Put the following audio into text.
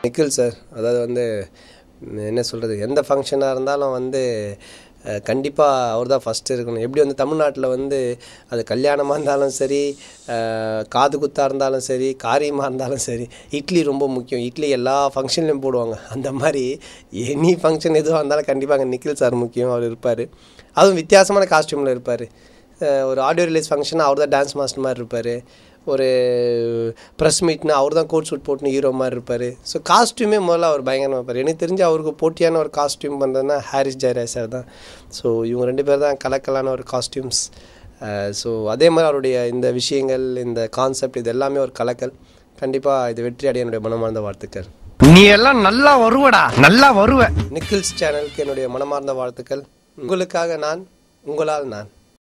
Nikhil sir அதாவது வந்து ம், என்ன சொல்கிறது எந்த ஃபங்க்ஷனாக இருந்தாலும் வந்து கண்டிப்பாக அவர் தான் ஃபஸ்ட்டு இருக்கணும் எப்படி வந்து தமிழ்நாட்டில் வந்து அது கல்யாணமாக இருந்தாலும் சரி அஹ், காது குத்தாக இருந்தாலும் சரி காரியமாக இருந்தாலும் சரி இட்லி ரொம்ப முக்கியம் இட்லி எல்லா ஃபங்க்ஷன்லேயும் போடுவாங்க அந்த மாதிரி எனி ஃபங்க்ஷன் எதுவாக இருந்தாலும் கண்டிப்பாக அங்கே நிக்கில் சார் முக்கியம் அவர் இருப்பார் அதுவும் வித்தியாசமான காஸ்டியூமில் இருப்பார் ஒரு ஆடியோ ரிலீஸ் ஃபங்க்ஷன் அவர் தான் டான்ஸ் மாஸ்டர் மாதிரி இருப்பார் ஒரு ப்ரெஸ் மீட்னா அவர் தான் கோட் சூட் போட்டுன்னு ஹீரோ மாதிரி இருப்பார் ஸோ காஸ்டியூமே முதல்ல அவர் பயங்கரமாக இருப்பார் எனக்கு தெரிஞ்சு அவருக்கு போட்டியான ஒரு காஸ்டியூம் பண்ணுறதுனா ஹாரிஸ் ஜெயராஜ் சார் தான் ஸோ இவங்க ரெண்டு பேர் தான் கலக்கலான ஒரு காஸ்டியூம்ஸ் ஸோ அதே மாதிரி அவருடைய இந்த விஷயங்கள் இந்த கான்செப்ட் இது எல்லாமே ஒரு கலக்கல் கண்டிப்பாக இது வெற்றி அடைய என்னுடைய மனமார்ந்த வாழ்த்துக்கள் நீ எல்லாம் நல்லா வருவடா நல்லா வருவ நிக்கில்ஸ் சேனலுக்கு என்னுடைய மனமார்ந்த வாழ்த்துக்கள் உங்களுக்காக நான் உங்களால் நான்